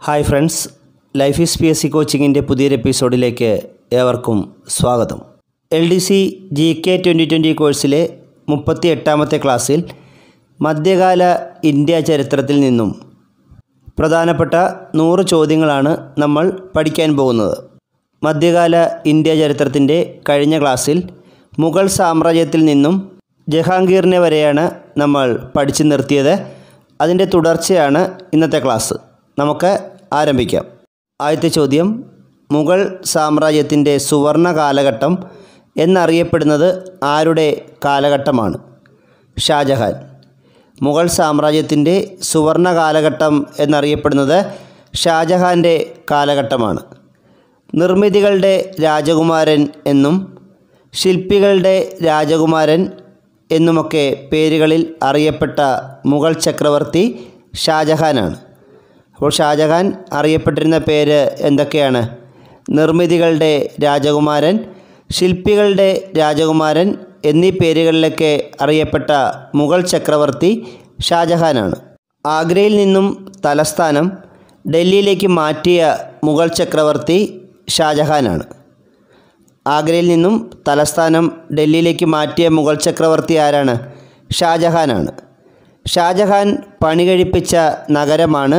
hi friends life is P S C കോച്ചിങ്ങിൻ്റെ പുതിയൊരു എപ്പിസോഡിലേക്ക് ഏവർക്കും സ്വാഗതം L D C G K twenty twenty കോഴ്സിലെ മുപ്പത്തി എട്ടാമത്തെ ക്ലാസ്സിൽ മധ്യകാല ഇന്ത്യ ചരിത്രത്തിൽ നിന്നും പ്രധാനപ്പെട്ട നൂറ് ചോദ്യങ്ങളാണ് നമ്മൾ പഠിക്കാൻ പോകുന്നത് മധ്യകാല ഇന്ത്യ ചരിത്രത്തിൻ്റെ കഴിഞ്ഞ ക്ലാസ്സിൽ മുഗൾ സാമ്രാജ്യത്തിൽ നിന്നും ജഹാംഗീറിനെ വരെയാണ് നമ്മൾ പഠിച്ചു നിർത്തിയത് അതിൻ്റെ തുടർച്ചയാണ് ഇന്നത്തെ ക്ലാസ് നമുക്ക് ആരംഭിക്കാം ആദ്യത്തെ ചോദ്യം മുഗൾ സാമ്രാജ്യത്തിൻ്റെ സുവർണ കാലഘട്ടം എന്നറിയപ്പെടുന്നത് ആരുടെ കാലഘട്ടമാണ് ഷാജഹാൻ മുഗൾ സാമ്രാജ്യത്തിൻ്റെ സുവർണ കാലഘട്ടം എന്നറിയപ്പെടുന്നത് ഷാജഹാൻ്റെ കാലഘട്ടമാണ് നിർമ്മിതികളുടെ രാജകുമാരൻ എന്നും ശില്പികളുടെ രാജകുമാരൻ എന്നുമൊക്കെ പേരുകളിൽ അറിയപ്പെട്ട മുഗൾ ചക്രവർത്തി ഷാജഹാനാണ് അപ്പോൾ ഷാജഹാൻ അറിയപ്പെട്ടിരുന്ന പേര് എന്തൊക്കെയാണ് നിർമ്മിതികളുടെ രാജകുമാരൻ ശില്പികളുടെ രാജകുമാരൻ എന്നീ പേരുകളിലൊക്കെ അറിയപ്പെട്ട മുഗൾ ചക്രവർത്തി ഷാജഹാനാണ് ആഗ്രയിൽ നിന്നും തലസ്ഥാനം ഡൽഹിയിലേക്ക് മാറ്റിയ മുഗൾ ചക്രവർത്തി ഷാജഹാനാണ് ആഗ്രയിൽ നിന്നും തലസ്ഥാനം ഡൽഹിയിലേക്ക് മാറ്റിയ മുഗൾ ചക്രവർത്തി ആരാണ് ഷാജഹാനാണ് ഷാജഹാൻ പണി കഴിപ്പിച്ച നഗരമാണ്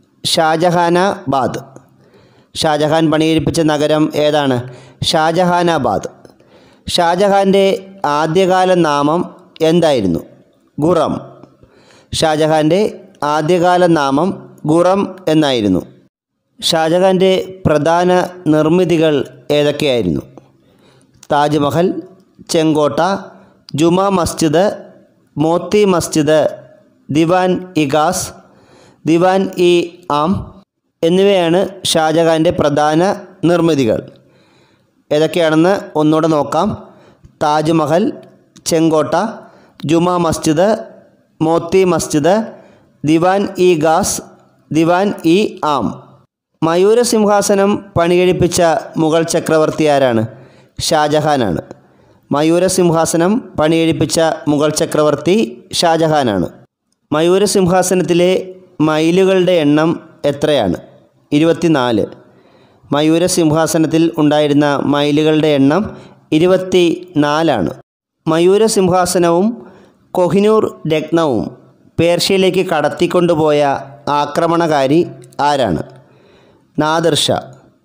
ഷാജഹാനാബാദ് ഷാജഹാൻ പണികഴിപ്പിച്ച നഗരം ഏതാണ് ഷാജഹാനാബാദ് ഷാജഹാൻ്റെ ആദ്യകാല നാമം എന്തായിരുന്നു ഗുറം ഷാജഹാൻ്റെ ആദ്യകാല നാമം ഗുറം എന്നായിരുന്നു ഷാജഹാൻ്റെ പ്രധാന നിർമ്മിതികൾ ഏതൊക്കെയായിരുന്നു താജ്മഹൽ ചെങ്കോട്ട ജുമാ മസ്ജിദ് മോത്തി മസ്ജിദ് ദിവാൻ ഇഗാസ് ദിവാൻ ഇ ആം എന്നിവയാണ് ഷാജഹാൻ്റെ പ്രധാന നിർമ്മിതികൾ ഏതൊക്കെയാണെന്ന് ഒന്നുകൂടെ നോക്കാം താജ്മഹൽ ചെങ്കോട്ട ജുമാ മസ്ജിദ് മോത്തി മസ്ജിദ് ദിവാൻ ഇ ഗാസ് ദിവാൻ ഇ ആം മയൂര സിംഹാസനം പണികഴിപ്പിച്ച മുഗൾ ചക്രവർത്തി ആരാണ് ഷാജഹാനാണ് മയൂര സിംഹാസനം പണികഴിപ്പിച്ച മുഗൾ ചക്രവർത്തി ഷാജഹാനാണ് മയൂര സിംഹാസനത്തിലെ മയിലുകളുടെ എണ്ണം എത്രയാണ് ഇരുപത്തിനാല് മയൂര സിംഹാസനത്തിൽ ഉണ്ടായിരുന്ന മയിലുകളുടെ എണ്ണം ഇരുപത്തി നാലാണ് മയൂര സിംഹാസനവും കൊഹിനൂർ രത്നവും പേർഷ്യയിലേക്ക് കടത്തിക്കൊണ്ടുപോയ ആക്രമണകാരി ആരാണ് നാദിർ ഷാ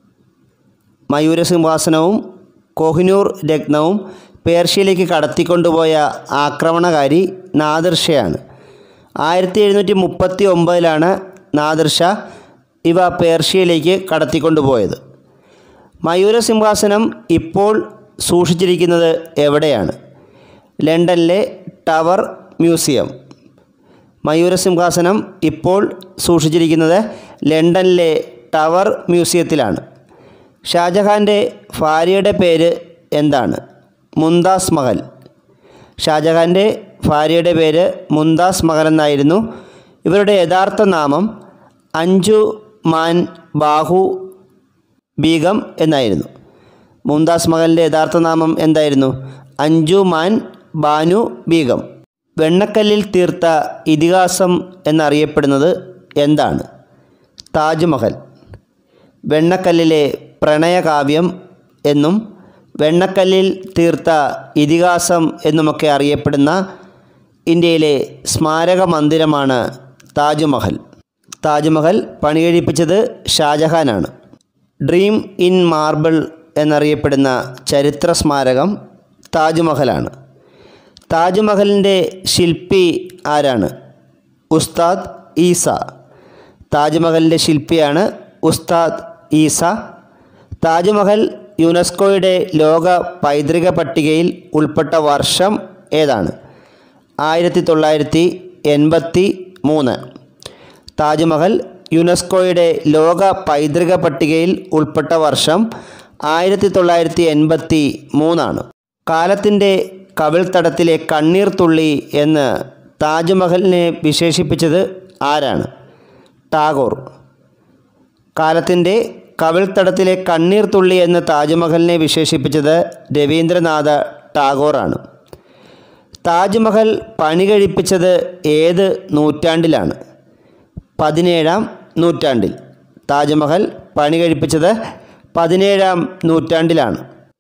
മയൂര സിംഹാസനവും കോഹിനൂർ രത്നവും പേർഷ്യയിലേക്ക് കടത്തിക്കൊണ്ടുപോയ ആക്രമണകാരി നാദിർ ഷയാണ് ആയിരത്തി എഴുന്നൂറ്റി മുപ്പത്തി ഒമ്പതിലാണ് നാദിർ ഷാ ഇവ പേർഷ്യയിലേക്ക് കടത്തിക്കൊണ്ടുപോയത് മയൂര സിംഹാസനം ഇപ്പോൾ സൂക്ഷിച്ചിരിക്കുന്നത് എവിടെയാണ് ലണ്ടനിലെ ടവർ മ്യൂസിയം മയൂര സിംഹാസനം ഇപ്പോൾ സൂക്ഷിച്ചിരിക്കുന്നത് ലണ്ടനിലെ ടവർ മ്യൂസിയത്തിലാണ് ഷാജഹാൻ്റെ ഭാര്യയുടെ പേര് എന്താണ് മുന്താസ് മഹൽ ഷാജഹാൻ്റെ ഭാര്യയുടെ പേര് മുന്താസ് മഹൽ എന്നായിരുന്നു ഇവരുടെ യഥാർത്ഥ നാമം അഞ്ജു മാൻ ബാഹു ബീഗം എന്നായിരുന്നു മുംതാസ് മഹലിൻ്റെ യഥാർത്ഥ നാമം എന്തായിരുന്നു അഞ്ജു മാൻ ബാനു ബീഗം വെണ്ണക്കല്ലിൽ തീർത്ത ഇതിഹാസം എന്നറിയപ്പെടുന്നത് എന്താണ് താജ്മഹൽ വെണ്ണക്കല്ലിലെ പ്രണയകാവ്യം എന്നും വെണ്ണക്കല്ലിൽ തീർത്ത ഇതിഹാസം എന്നുമൊക്കെ അറിയപ്പെടുന്ന ഇന്ത്യയിലെ സ്മാരക മന്ദിരമാണ് താജ്മഹൽ താജ്മഹൽ പണികഴിപ്പിച്ചത് ഷാജഹാനാണ് ഡ്രീം ഇൻ മാർബിൾ എന്നറിയപ്പെടുന്ന ചരിത്ര സ്മാരകം താജ്മഹലാണ് താജ്മഹലിൻ്റെ ശില്പി ആരാണ് ഉസ്താദ് ഈസ താജ്മഹലിൻ്റെ ശില്പിയാണ് ഉസ്താദ് ഈസ താജ്മഹൽ യുനെസ്കോയുടെ ലോക പൈതൃക പട്ടികയിൽ ഉൾപ്പെട്ട വർഷം ഏതാണ് ആയിരത്തി തൊള്ളായിരത്തി എൺപത്തി മൂന്ന് താജ്മഹൽ യുനെസ്കോയുടെ ലോക പൈതൃക പട്ടികയിൽ ഉൾപ്പെട്ട വർഷം ആയിരത്തി തൊള്ളായിരത്തി എൺപത്തി മൂന്നാണ് കാലത്തിൻ്റെ കവിൾത്തടത്തിലെ കണ്ണീർ തുള്ളി എന്ന് താജ്മഹലിനെ വിശേഷിപ്പിച്ചത് ആരാണ് ടാഗോർ കാലത്തിൻ്റെ കവിൾത്തടത്തിലെ കണ്ണീർ തുള്ളി എന്ന് താജ്മഹലിനെ വിശേഷിപ്പിച്ചത് രവീന്ദ്രനാഥ ടാഗോറാണ് താജ്മഹൽ പണി കഴിപ്പിച്ചത് ഏത് നൂറ്റാണ്ടിലാണ് പതിനേഴാം നൂറ്റാണ്ടിൽ താജ്മഹൽ പണി കഴിപ്പിച്ചത് പതിനേഴാം നൂറ്റാണ്ടിലാണ്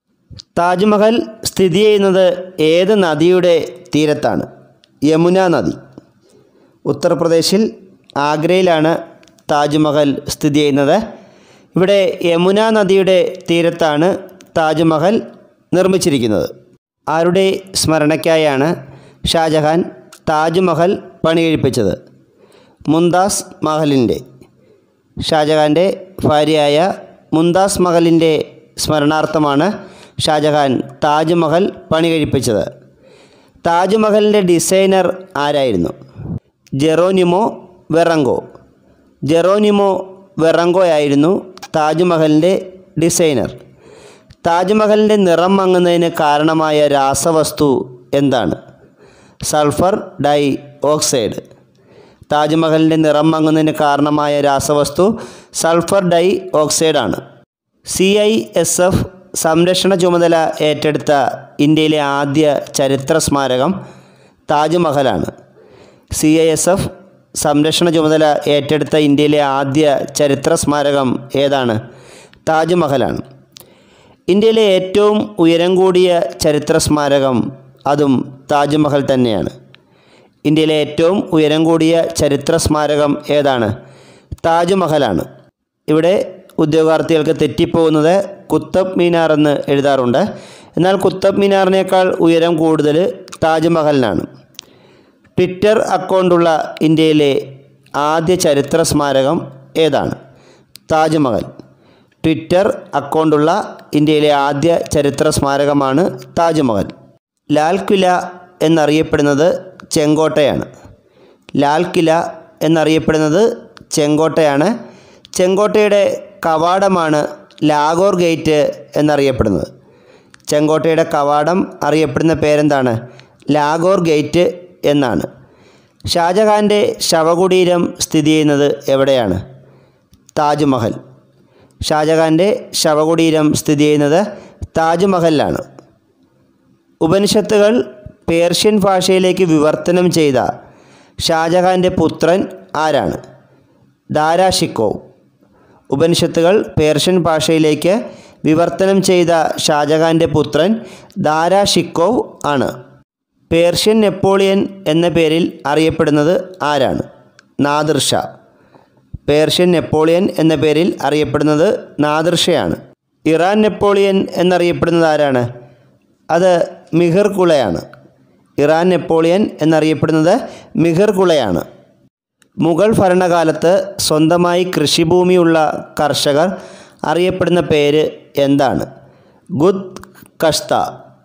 താജ്മഹൽ സ്ഥിതി ചെയ്യുന്നത് ഏത് നദിയുടെ തീരത്താണ് യമുന നദി ഉത്തർപ്രദേശിൽ ആഗ്രയിലാണ് താജ്മഹൽ സ്ഥിതി ചെയ്യുന്നത് ഇവിടെ യമുന നദിയുടെ തീരത്താണ് താജ്മഹൽ നിർമ്മിച്ചിരിക്കുന്നത് ആരുടെ സ്മരണയ്ക്കായാണ് ഷാജഹാൻ താജ്മഹൽ പണികഴിപ്പിച്ചത് മുംതാസ് മഹലിൻ്റെ ഷാജഹാൻ്റെ ഭാര്യയായ മുംതാസ് മഹലിൻ്റെ സ്മരണാർത്ഥമാണ് ഷാജഹാൻ താജ്മഹൽ പണികഴിപ്പിച്ചത് താജ്മഹലിൻ്റെ ഡിസൈനർ ആരായിരുന്നു ജെറോനിമോ വെറങ്കോ ജെറോനിമോ വെറങ്കോയായിരുന്നു താജ്മഹലിൻ്റെ ഡിസൈനർ താജ്മഹലിൻ്റെ നിറം മങ്ങുന്നതിന് കാരണമായ രാസവസ്തു എന്താണ് സൾഫർ ഡൈ ഓക്സൈഡ് താജ്മഹലിൻ്റെ നിറം മങ്ങുന്നതിന് കാരണമായ രാസവസ്തു സൾഫർ ഡൈ ഓക്സൈഡാണ് സി ഐ എസ് എഫ് സംരക്ഷണ ചുമതല ഏറ്റെടുത്ത ഇന്ത്യയിലെ ആദ്യ ചരിത്ര സ്മാരകം താജ്മഹലാണ് സി ഐ എസ് എഫ് സംരക്ഷണ ചുമതല ഏറ്റെടുത്ത ഇന്ത്യയിലെ ആദ്യ ചരിത്ര സ്മാരകം ഏതാണ് താജ്മഹലാണ് ഇന്ത്യയിലെ ഏറ്റവും ഉയരം കൂടിയ ചരിത്ര സ്മാരകം അതും താജ്മഹൽ തന്നെയാണ് ഇന്ത്യയിലെ ഏറ്റവും ഉയരം കൂടിയ ചരിത്ര സ്മാരകം ഏതാണ് താജ്മഹലാണ് ഇവിടെ ഉദ്യോഗാർത്ഥികൾക്ക് തെറ്റിപ്പോകുന്നത് കുത്തബ് മീനാർ എന്ന് എഴുതാറുണ്ട് എന്നാൽ കുത്തബ് മീനാറിനേക്കാൾ ഉയരം കൂടുതൽ താജ്മഹലിനാണ് ട്വിറ്റർ അക്കൗണ്ടുള്ള ഇന്ത്യയിലെ ആദ്യ ചരിത്ര സ്മാരകം ഏതാണ് താജ്മഹൽ ട്വിറ്റർ അക്കൗണ്ടുള്ള ഇന്ത്യയിലെ ആദ്യ ചരിത്ര സ്മാരകമാണ് താജ്മഹൽ ലാൽ കില എന്നറിയപ്പെടുന്നത് ചെങ്കോട്ടയാണ് ലാൽ കില എന്നറിയപ്പെടുന്നത് ചെങ്കോട്ടയാണ് ചെങ്കോട്ടയുടെ കവാടമാണ് ലാഗോർ ഗേറ്റ് എന്നറിയപ്പെടുന്നത് ചെങ്കോട്ടയുടെ കവാടം അറിയപ്പെടുന്ന പേരെന്താണ് ലാഗോർ ഗേറ്റ് എന്നാണ് ഷാജഹാൻ്റെ ശവകുടീരം സ്ഥിതി ചെയ്യുന്നത് എവിടെയാണ് താജ്മഹൽ ഷാജഹാൻ്റെ ശവകുടീരം സ്ഥിതി ചെയ്യുന്നത് താജ്മഹലിലാണ് ഉപനിഷത്തുകൾ പേർഷ്യൻ ഭാഷയിലേക്ക് വിവർത്തനം ചെയ്ത ഷാജഹാൻ്റെ പുത്രൻ ആരാണ് ദാരാഷിക്കോവ് ഉപനിഷത്തുകൾ പേർഷ്യൻ ഭാഷയിലേക്ക് വിവർത്തനം ചെയ്ത ഷാജഹാൻ്റെ പുത്രൻ ദാരാഷിക്കോവ് ആണ് പേർഷ്യൻ നെപ്പോളിയൻ എന്ന പേരിൽ അറിയപ്പെടുന്നത് ആരാണ് നാദിർ ഷാ പേർഷ്യൻ നെപ്പോളിയൻ എന്ന പേരിൽ അറിയപ്പെടുന്നത് നാദിർ ഷയാണ് ഇറാൻ നെപ്പോളിയൻ എന്നറിയപ്പെടുന്നത് ആരാണ് അത് മിഹിർ കുളയാണ് ഇറാൻ നെപ്പോളിയൻ എന്നറിയപ്പെടുന്നത് മിഹിർ കുളയാണ് മുഗൾ ഭരണകാലത്ത് സ്വന്തമായി കൃഷിഭൂമിയുള്ള കർഷകർ അറിയപ്പെടുന്ന പേര് എന്താണ് ഗുദ് കഷ്ത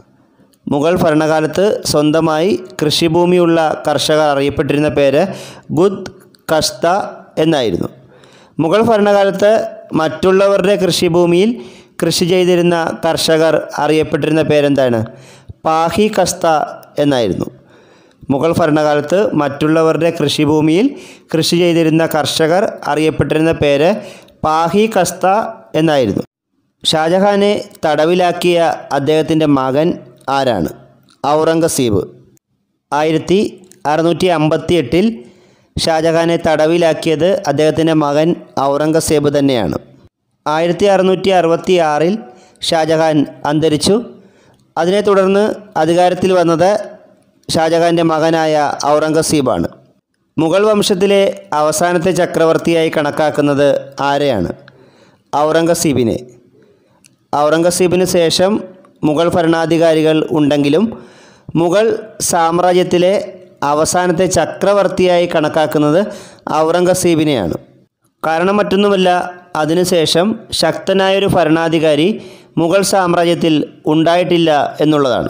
മുഗൾ ഭരണകാലത്ത് സ്വന്തമായി കൃഷിഭൂമിയുള്ള കർഷകർ അറിയപ്പെട്ടിരുന്ന പേര് ഗുദ് കഷ്ത എന്നായിരുന്നു മുഗൾ ഭരണകാലത്ത് മറ്റുള്ളവരുടെ കൃഷിഭൂമിയിൽ കൃഷി ചെയ്തിരുന്ന കർഷകർ അറിയപ്പെട്ടിരുന്ന പേരെന്താണ് പാഹി കസ്ത എന്നായിരുന്നു മുഗൾ ഭരണകാലത്ത് മറ്റുള്ളവരുടെ കൃഷിഭൂമിയിൽ കൃഷി ചെയ്തിരുന്ന കർഷകർ അറിയപ്പെട്ടിരുന്ന പേര് പാഹി കസ്ത എന്നായിരുന്നു ഷാജഹാനെ തടവിലാക്കിയ അദ്ദേഹത്തിൻ്റെ മകൻ ആരാണ് ഔറംഗസീബ് ആയിരത്തി അറുന്നൂറ്റി അമ്പത്തി എട്ടിൽ ഷാജഹാനെ തടവിലാക്കിയത് അദ്ദേഹത്തിൻ്റെ മകൻ ഔറംഗസേബ് തന്നെയാണ് ആയിരത്തി അറുന്നൂറ്റി അറുപത്തി ആറിൽ ഷാജഹാൻ അന്തരിച്ചു അതിനെ തുടർന്ന് അധികാരത്തിൽ വന്നത് ഷാജഹാൻ്റെ മകനായ ഔറംഗസീബാണ് മുഗൾ വംശത്തിലെ അവസാനത്തെ ചക്രവർത്തിയായി കണക്കാക്കുന്നത് ആരെയാണ് ഔറംഗസീബിനെ ഔറംഗസീബിന് ശേഷം മുഗൾ ഭരണാധികാരികൾ ഉണ്ടെങ്കിലും മുഗൾ സാമ്രാജ്യത്തിലെ അവസാനത്തെ ചക്രവർത്തിയായി കണക്കാക്കുന്നത് ഔറംഗസീബിനെയാണ് കാരണം മറ്റൊന്നുമല്ല അതിനുശേഷം ശക്തനായൊരു ഭരണാധികാരി മുഗൾ സാമ്രാജ്യത്തിൽ ഉണ്ടായിട്ടില്ല എന്നുള്ളതാണ്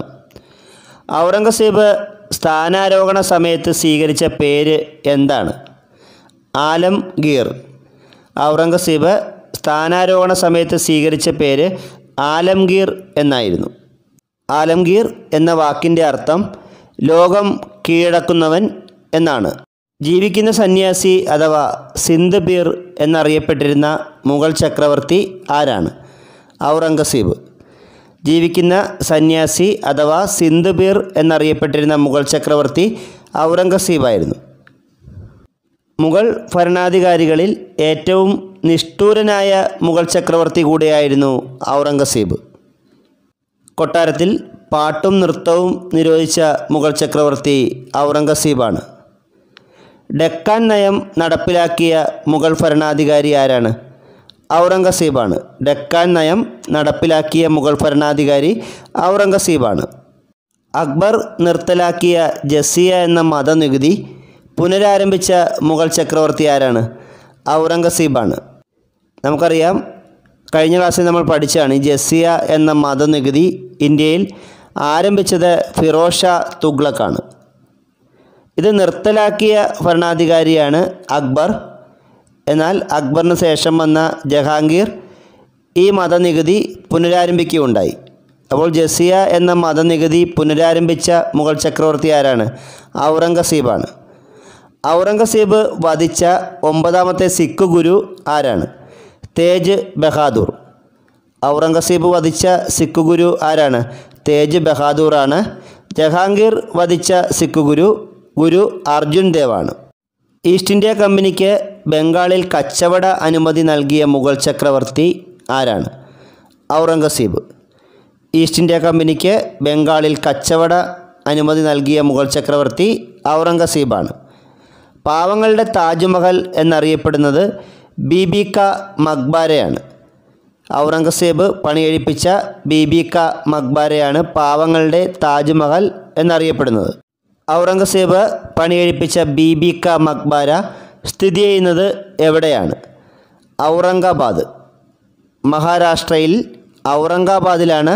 ഔറംഗസീബ് സ്ഥാനാരോഹണ സമയത്ത് സ്വീകരിച്ച പേര് എന്താണ് ആലംഗീർ ഔറംഗസീബ് സ്ഥാനാരോഹണ സമയത്ത് സ്വീകരിച്ച പേര് ആലംഗീർ എന്നായിരുന്നു ആലംഗീർ എന്ന വാക്കിൻ്റെ അർത്ഥം ലോകം കീഴടക്കുന്നവൻ എന്നാണ് ജീവിക്കുന്ന സന്യാസി അഥവാ സിന്ധ് പീർ എന്നറിയപ്പെട്ടിരുന്ന മുഗൾ ചക്രവർത്തി ആരാണ് ഔറംഗസീബ് ജീവിക്കുന്ന സന്യാസി അഥവാ സിന്ധ് പീർ എന്നറിയപ്പെട്ടിരുന്ന മുഗൾ ചക്രവർത്തി ഔറംഗസീബായിരുന്നു മുഗൾ ഭരണാധികാരികളിൽ ഏറ്റവും നിഷ്ഠൂരനായ മുഗൾ ചക്രവർത്തി കൂടിയായിരുന്നു ഔറംഗസീബ് കൊട്ടാരത്തിൽ പാട്ടും നൃത്തവും നിരോധിച്ച മുഗൾ ചക്രവർത്തി ഔറംഗസീബാണ് ഡെക്കാൻ നയം നടപ്പിലാക്കിയ മുഗൾ ഭരണാധികാരി ആരാണ് ഔറംഗസീബാണ് ഡെക്കാൻ നയം നടപ്പിലാക്കിയ മുഗൾ ഭരണാധികാരി ഔറംഗസീബാണ് അക്ബർ നിർത്തലാക്കിയ ജസിയ എന്ന മതനികുതി പുനരാരംഭിച്ച മുഗൾ ചക്രവർത്തി ആരാണ് ഔറംഗസീബാണ് നമുക്കറിയാം കഴിഞ്ഞ ക്ലാസ്സിൽ നമ്മൾ പഠിച്ചതാണ് ഈ ജസിയ എന്ന മതനികുതി ഇന്ത്യയിൽ ആരംഭിച്ചത് ഫിറോഷ തുഗ്ലക്കാണ് ഇത് നിർത്തലാക്കിയ ഭരണാധികാരിയാണ് അക്ബർ എന്നാൽ അക്ബറിന് ശേഷം വന്ന ജഹാംഗീർ ഈ മതനികുതി പുനരാരംഭിക്കുകയുണ്ടായി അപ്പോൾ ജസിയ എന്ന മതനികുതി പുനരാരംഭിച്ച മുഗൾ ചക്രവർത്തി ആരാണ് ഔറംഗസീബാണ് ഔറംഗസീബ് വധിച്ച ഒമ്പതാമത്തെ സിഖ് ഗുരു ആരാണ് തേജ് ബഹാദൂർ ഔറംഗസീബ് വധിച്ച സിഖ് ഗുരു ആരാണ് തേജ് ബഹാദൂറാണ് ജഹാംഗീർ വധിച്ച സിഖ് ഗുരു ഗുരു അർജുൻ ദേവാണ് ഈസ്റ്റ് ഇന്ത്യ കമ്പനിക്ക് ബംഗാളിൽ കച്ചവട അനുമതി നൽകിയ മുഗൾ ചക്രവർത്തി ആരാണ് ഔറംഗസീബ് ഈസ്റ്റ് ഇന്ത്യ കമ്പനിക്ക് ബംഗാളിൽ കച്ചവട അനുമതി നൽകിയ മുഗൾ ചക്രവർത്തി ഔറംഗസീബാണ് പാവങ്ങളുടെ താജ്മഹൽ എന്നറിയപ്പെടുന്നത് ബീബിക മക്ബാരയാണ് ഔറംഗസേബ് പണിയെഴിപ്പിച്ച ബീബിക മക്ബാരയാണ് പാവങ്ങളുടെ താജ്മഹൽ എന്നറിയപ്പെടുന്നത് ഔറംഗസേബ് പണിയെഴിപ്പിച്ച ബീബിക മക്ബാര സ്ഥിതി ചെയ്യുന്നത് എവിടെയാണ് ഔറംഗാബാദ് മഹാരാഷ്ട്രയിൽ ഔറംഗാബാദിലാണ്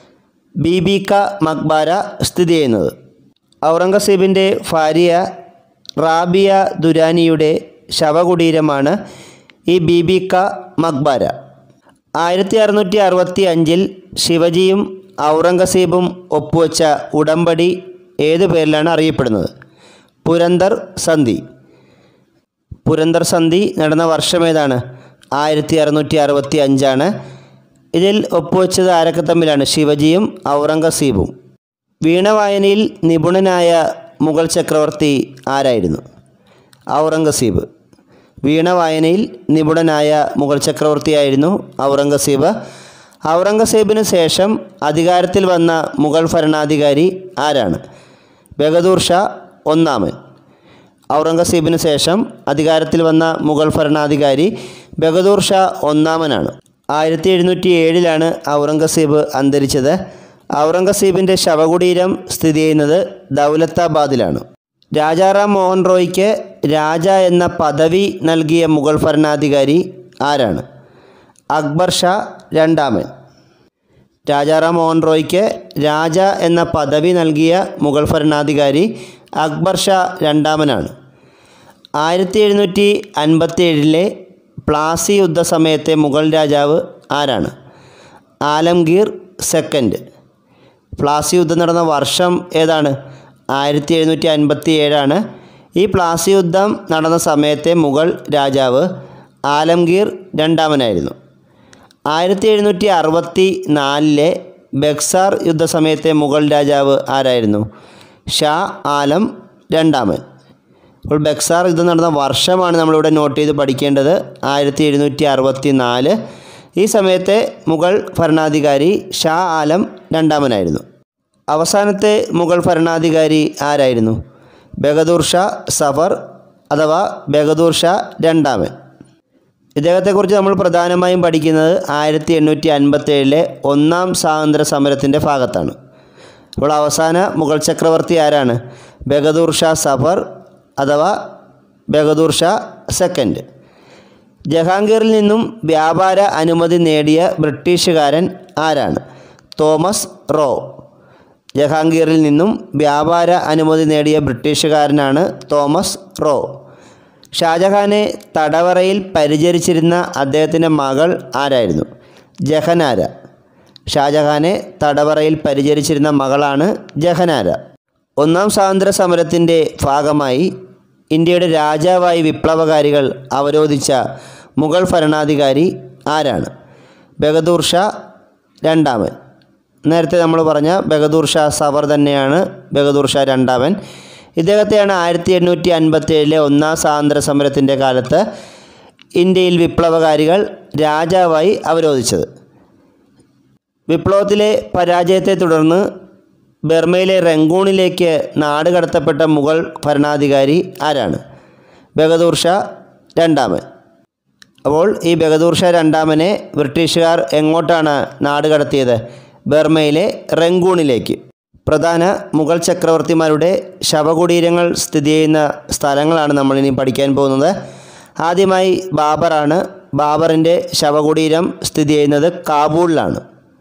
ബീബിക മക്ബാര സ്ഥിതി ചെയ്യുന്നത് ഔറംഗസീബിൻ്റെ ഭാര്യ റാബിയ ദുരാനിയുടെ ശവകുടീരമാണ് ഈ ബീബിക മക്ബാര ആയിരത്തി അറുന്നൂറ്റി അറുപത്തി അഞ്ചിൽ ശിവജിയും ഔറംഗസീബും ഒപ്പുവെച്ച ഉടമ്പടി ഏതു പേരിലാണ് അറിയപ്പെടുന്നത് പുരന്തർ സന്ധി പുരന്തർ സന്ധി നടന്ന വർഷം ഏതാണ് ആയിരത്തി അറുന്നൂറ്റി അറുപത്തി അഞ്ചാണ് ഇതിൽ ഒപ്പുവെച്ചത് ആരൊക്കെ തമ്മിലാണ് ശിവജിയും ഔറംഗസീബും വീണവായനയിൽ നിപുണനായ മുഗൾ ചക്രവർത്തി ആരായിരുന്നു ഔറംഗസീബ് വീണവായനയിൽ നിപുണനായ മുഗൾ ചക്രവർത്തിയായിരുന്നു ഔറംഗസീബ് ഔറംഗസീബിന് ശേഷം അധികാരത്തിൽ വന്ന മുഗൾ ഭരണാധികാരി ആരാണ് ബഹദൂർ ഷാ ഒന്നാമൻ ഔറംഗസീബിന് ശേഷം അധികാരത്തിൽ വന്ന മുഗൾ ഭരണാധികാരി ബഹദൂർ ഷാ ഒന്നാമനാണ് ആയിരത്തി എഴുന്നൂറ്റി ഏഴിലാണ് ഔറംഗസീബ് അന്തരിച്ചത് ഔറംഗസീബിൻ്റെ ശവകുടീരം സ്ഥിതി ചെയ്യുന്നത് ദൗലത്താബാദിലാണ് രാജാറാം മോഹൻ റോയ്ക്ക് രാജ എന്ന പദവി നൽകിയ മുഗൾ ഭരണാധികാരി ആരാണ് അക്ബർ ഷാ രണ്ടാമൻ രാജാറാം മോഹൻ റോയ്ക്ക് രാജ എന്ന പദവി നൽകിയ മുഗൾ ഭരണാധികാരി അക്ബർ ഷാ രണ്ടാമനാണ് ആയിരത്തി എഴുന്നൂറ്റി അൻപത്തി ഏഴിലെ പ്ലാസി യുദ്ധസമയത്തെ മുഗൾ രാജാവ് ആരാണ് ആലംഗീർ സെക്കൻഡ് പ്ലാസി യുദ്ധം നടന്ന വർഷം ഏതാണ് ആയിരത്തി എഴുന്നൂറ്റി അൻപത്തി ഏഴാണ് ഈ പ്ലാസി യുദ്ധം നടന്ന സമയത്തെ മുഗൾ രാജാവ് ആലംഗീർ രണ്ടാമനായിരുന്നു ആയിരത്തി എഴുന്നൂറ്റി അറുപത്തി നാലിലെ ബക്സാർ യുദ്ധസമയത്തെ മുഗൾ രാജാവ് ആരായിരുന്നു ഷാ ആലം രണ്ടാമൻ അപ്പോൾ ബക്സാർ യുദ്ധം നടന്ന വർഷമാണ് നമ്മളിവിടെ നോട്ട് ചെയ്ത് പഠിക്കേണ്ടത് ആയിരത്തി എഴുന്നൂറ്റി അറുപത്തി നാല് ഈ സമയത്തെ മുഗൾ ഭരണാധികാരി ഷാ ആലം രണ്ടാമനായിരുന്നു അവസാനത്തെ മുഗൾ ഭരണാധികാരി ആരായിരുന്നു ബഹദൂർ ഷാ സഫർ അഥവാ ബഹദൂർ ഷാ രണ്ടാമൻ ഇദ്ദേഹത്തെക്കുറിച്ച് നമ്മൾ പ്രധാനമായും പഠിക്കുന്നത് ആയിരത്തി എണ്ണൂറ്റി അൻപത്തേഴിലെ ഒന്നാം സ്വാതന്ത്ര്യ സമരത്തിൻ്റെ ഭാഗത്താണ് അപ്പോൾ അവസാന മുഗൾ ചക്രവർത്തി ആരാണ് ബഹദൂർ ഷാ സഫർ അഥവാ ബഹദൂർ ഷാ സെക്കൻഡ് ജഹാംഗീറിൽ നിന്നും വ്യാപാര അനുമതി നേടിയ ബ്രിട്ടീഷുകാരൻ ആരാണ് തോമസ് റോ ജഹാംഗീറിൽ നിന്നും വ്യാപാര അനുമതി നേടിയ ബ്രിട്ടീഷുകാരനാണ് തോമസ് റോ ഷാജഹാനെ തടവറയിൽ പരിചരിച്ചിരുന്ന അദ്ദേഹത്തിൻ്റെ മകൾ ആരായിരുന്നു ജഹനാര ഷാജഹാനെ തടവറയിൽ പരിചരിച്ചിരുന്ന മകളാണ് ജഹനാര ഒന്നാം സ്വാതന്ത്ര്യ സമരത്തിൻ്റെ ഭാഗമായി ഇന്ത്യയുടെ രാജാവായി വിപ്ലവകാരികൾ അവരോധിച്ച മുഗൾ ഭരണാധികാരി ആരാണ് ബഹദൂർ ഷാ രണ്ടാമൻ നേരത്തെ നമ്മൾ പറഞ്ഞ ബഹദൂർ ഷാ സവർ തന്നെയാണ് ബഹദൂർ ഷാ രണ്ടാമൻ ഇദ്ദേഹത്തെയാണ് ആയിരത്തി എണ്ണൂറ്റി അൻപത്തി ഏഴിലെ ഒന്നാം സ്വാതന്ത്ര്യ സമരത്തിൻ്റെ കാലത്ത് ഇന്ത്യയിൽ വിപ്ലവകാരികൾ രാജാവായി അവരോധിച്ചത് വിപ്ലവത്തിലെ പരാജയത്തെ തുടർന്ന് ബർമയിലെ റംഗൂണിലേക്ക് നാട് കടത്തപ്പെട്ട മുഗൾ ഭരണാധികാരി ആരാണ് ബഹദൂർ ഷാ രണ്ടാമൻ അപ്പോൾ ഈ ബഹദൂർ ഷാ രണ്ടാമനെ ബ്രിട്ടീഷുകാർ എങ്ങോട്ടാണ് നാട് കടത്തിയത് ബർമയിലെ റംഗൂണിലേക്ക് പ്രധാന മുഗൾ ചക്രവർത്തിമാരുടെ ശവകുടീരങ്ങൾ സ്ഥിതി ചെയ്യുന്ന സ്ഥലങ്ങളാണ് നമ്മളിനി പഠിക്കാൻ പോകുന്നത് ആദ്യമായി ബാബറാണ് ബാബറിൻ്റെ ശവകുടീരം സ്ഥിതി ചെയ്യുന്നത് കാബൂളിലാണ്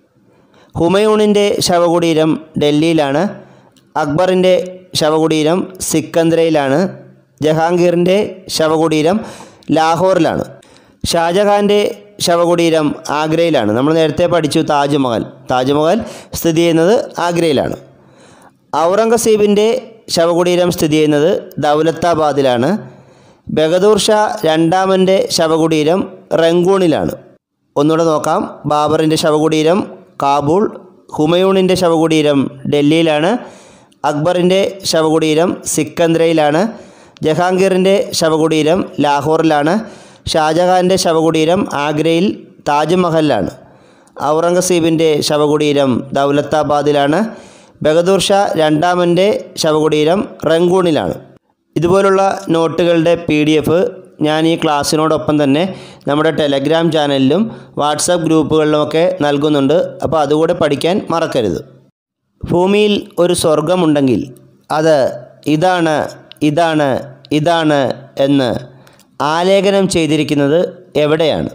ഹുമയൂണിൻ്റെ ശവകുടീരം ഡൽഹിയിലാണ് അക്ബറിൻ്റെ ശവകുടീരം സിക്കന്ദ്രയിലാണ് ജഹാംഗീറിൻ്റെ ശവകുടീരം ലാഹോറിലാണ് ഷാജഹാൻ്റെ ശവകുടീരം ആഗ്രയിലാണ് നമ്മൾ നേരത്തെ പഠിച്ചു താജ്മഹൽ താജ്മഹൽ സ്ഥിതി ചെയ്യുന്നത് ആഗ്രയിലാണ് ഔറംഗസീബിൻ്റെ ശവകുടീരം സ്ഥിതി ചെയ്യുന്നത് ദൗലത്താബാദിലാണ് ബഹദൂർ ഷാ രണ്ടാമൻ്റെ ശവകുടീരം റംഗൂണിലാണ് ഒന്നുകൂടെ നോക്കാം ബാബറിൻ്റെ ശവകുടീരം കാബൂൾ ഹുമയൂണിൻ്റെ ശവകുടീരം ഡൽഹിയിലാണ് അക്ബറിൻ്റെ ശവകുടീരം സിക്കന്ദ്രയിലാണ് ജഹാംഗീറിൻ്റെ ശവകുടീരം ലാഹോറിലാണ് ഷാജഹാൻ്റെ ശവകുടീരം ആഗ്രയിൽ താജ്മഹലിലാണ് ഔറംഗസീബിൻ്റെ ശവകുടീരം ദൗലത്താബാദിലാണ് ബഹദൂർ ഷാ രണ്ടാമൻ്റെ ശവകുടീരം റംഗൂണിലാണ് ഇതുപോലുള്ള നോട്ടുകളുടെ പി ഡി എഫ് ഞാൻ ഈ ക്ലാസ്സിനോടൊപ്പം തന്നെ നമ്മുടെ ടെലഗ്രാം ചാനലിലും വാട്സപ്പ് ഗ്രൂപ്പുകളിലുമൊക്കെ നൽകുന്നുണ്ട് അപ്പോൾ അതുകൂടെ പഠിക്കാൻ മറക്കരുത് ഭൂമിയിൽ ഒരു സ്വർഗമുണ്ടെങ്കിൽ അത് ഇതാണ് ഇതാണ് ഇതാണ് എന്ന് ആലേഖനം ചെയ്തിരിക്കുന്നത് എവിടെയാണ്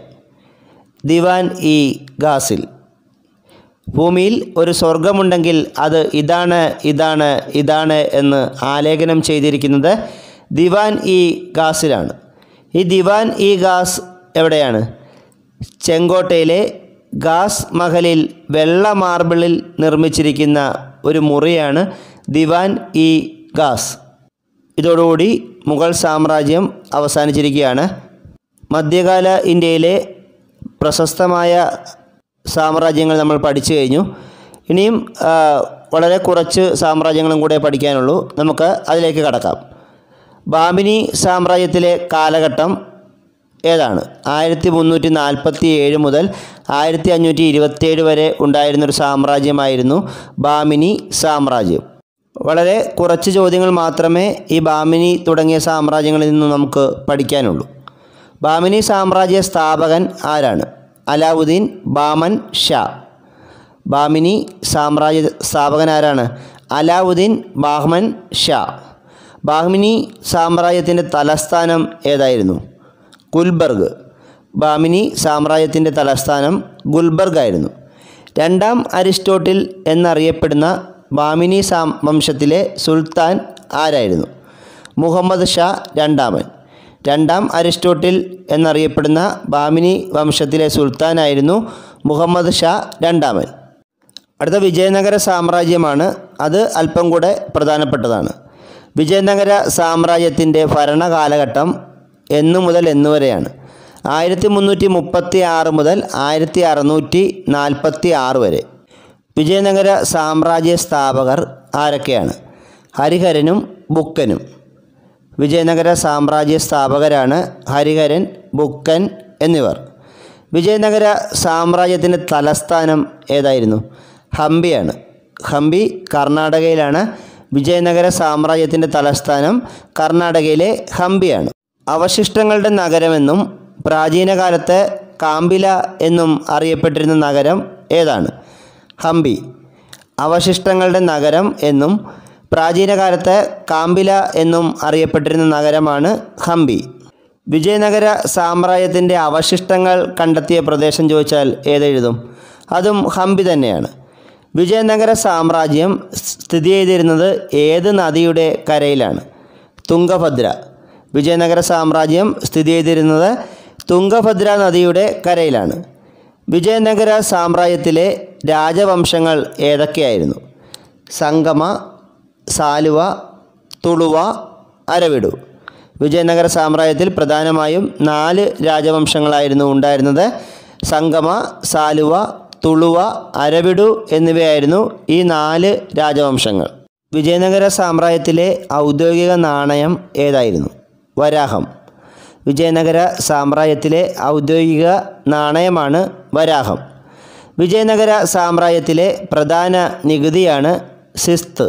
ദിവാൻ ഇ ഗാസിൽ ഭൂമിയിൽ ഒരു സ്വർഗമുണ്ടെങ്കിൽ അത് ഇതാണ് ഇതാണ് ഇതാണ് എന്ന് ആലേഖനം ചെയ്തിരിക്കുന്നത് ദിവാൻ ഇ ഗാസിലാണ് ഈ ദിവാൻ ഇ ഗാസ് എവിടെയാണ് ചെങ്കോട്ടയിലെ ഗാസ് മഹലിൽ വെള്ള മാർബിളിൽ നിർമ്മിച്ചിരിക്കുന്ന ഒരു മുറിയാണ് ദിവാൻ ഇ ഗാസ് ഇതോടുകൂടി മുഗൾ സാമ്രാജ്യം അവസാനിച്ചിരിക്കുകയാണ് മധ്യകാല ഇന്ത്യയിലെ പ്രശസ്തമായ സാമ്രാജ്യങ്ങൾ നമ്മൾ പഠിച്ചു കഴിഞ്ഞു ഇനിയും ആ, വളരെ കുറച്ച് സാമ്രാജ്യങ്ങളും കൂടെ പഠിക്കാനുള്ളൂ നമുക്ക് അതിലേക്ക് കടക്കാം ബാമിനി സാമ്രാജ്യത്തിലെ കാലഘട്ടം ഏതാണ് ആയിരത്തി മുന്നൂറ്റി നാൽപ്പത്തി ഏഴ് മുതൽ ആയിരത്തി അഞ്ഞൂറ്റി ഇരുപത്തേഴ് വരെ ഉണ്ടായിരുന്നൊരു സാമ്രാജ്യമായിരുന്നു ബാമിനി സാമ്രാജ്യം വളരെ കുറച്ച് ചോദ്യങ്ങൾ മാത്രമേ ഈ ബാമിനി തുടങ്ങിയ സാമ്രാജ്യങ്ങളിൽ നിന്ന് നമുക്ക് പഠിക്കാനുള്ളൂ ബാമിനി സാമ്രാജ്യ സ്ഥാപകൻ ആരാണ് അലാവുദ്ദീൻ ബാമൻ ഷാ ബാമിനി സാമ്രാജ്യ സ്ഥാപകൻ ആരാണ് അലാവുദ്ദീൻ ബാഹ്മൻ ഷാ ബാഹ്മിനി സാമ്രാജ്യത്തിൻ്റെ തലസ്ഥാനം ഏതായിരുന്നു ഗുൽബർഗ് ബാമിനി സാമ്രാജ്യത്തിൻ്റെ തലസ്ഥാനം ഗുൽബർഗ് ആയിരുന്നു രണ്ടാം അരിസ്റ്റോട്ടിൽ എന്നറിയപ്പെടുന്ന ബാമിനി സാം വംശത്തിലെ സുൽത്താൻ ആരായിരുന്നു മുഹമ്മദ് ഷാ രണ്ടാമൻ രണ്ടാം അരിസ്റ്റോട്ടിൽ എന്നറിയപ്പെടുന്ന ബാമിനി വംശത്തിലെ സുൽത്താനായിരുന്നു മുഹമ്മദ് ഷാ രണ്ടാമൻ അടുത്ത വിജയനഗര സാമ്രാജ്യമാണ് അത് അല്പം കൂടെ പ്രധാനപ്പെട്ടതാണ് വിജയനഗര സാമ്രാജ്യത്തിൻ്റെ ഭരണകാലഘട്ടം എന്നു മുതൽ എന്നു വരെയാണ് ആയിരത്തി മുന്നൂറ്റി മുപ്പത്തി ആറ് മുതൽ ആയിരത്തി അറുന്നൂറ്റി നാൽപ്പത്തി ആറ് വരെ വിജയനഗര സാമ്രാജ്യ സ്ഥാപകർ ആരൊക്കെയാണ് ഹരിഹരനും ബുക്കനും വിജയനഗര സാമ്രാജ്യ സ്ഥാപകരാണ് ഹരിഹരൻ ബുക്കൻ എന്നിവർ വിജയനഗര സാമ്രാജ്യത്തിൻ്റെ തലസ്ഥാനം ഏതായിരുന്നു ഹംപിയാണ് ഹംപി കർണാടകയിലാണ് വിജയനഗര സാമ്രാജ്യത്തിൻ്റെ തലസ്ഥാനം കർണാടകയിലെ ഹംപിയാണ് അവശിഷ്ടങ്ങളുടെ നഗരമെന്നും പ്രാചീന കാലത്ത് കാമ്പില എന്നും അറിയപ്പെട്ടിരുന്ന നഗരം ഏതാണ് ഹംപി അവശിഷ്ടങ്ങളുടെ നഗരം എന്നും പ്രാചീന കാലത്ത് കാമ്പില എന്നും അറിയപ്പെട്ടിരുന്ന നഗരമാണ് ഹംപി വിജയനഗര സാമ്രാജ്യത്തിൻ്റെ അവശിഷ്ടങ്ങൾ കണ്ടെത്തിയ പ്രദേശം ചോദിച്ചാൽ ഏതെഴുതും അതും ഹംപി തന്നെയാണ് വിജയനഗര സാമ്രാജ്യം സ്ഥിതി ചെയ്തിരുന്നത് ഏത് നദിയുടെ കരയിലാണ് തുംഗഭദ്ര വിജയനഗര സാമ്രാജ്യം സ്ഥിതി ചെയ്തിരുന്നത് തുംഗഭദ്ര നദിയുടെ കരയിലാണ് വിജയനഗര സാമ്രാജ്യത്തിലെ രാജവംശങ്ങൾ ഏതൊക്കെയായിരുന്നു സംഗമ സാലുവ തുളുവ അരവിടു വിജയനഗര സാമ്രാജ്യത്തിൽ പ്രധാനമായും നാല് രാജവംശങ്ങളായിരുന്നു ഉണ്ടായിരുന്നത് സംഗമ സാലുവ തുളുവ അരവിടു എന്നിവയായിരുന്നു ഈ നാല് രാജവംശങ്ങൾ വിജയനഗര സാമ്രാജ്യത്തിലെ ഔദ്യോഗിക നാണയം ഏതായിരുന്നു വരാഹം വിജയനഗര സാമ്രാജ്യത്തിലെ ഔദ്യോഗിക നാണയമാണ് വരാഹം വിജയനഗര സാമ്രാജ്യത്തിലെ പ്രധാന നികുതിയാണ് സിസ്ത്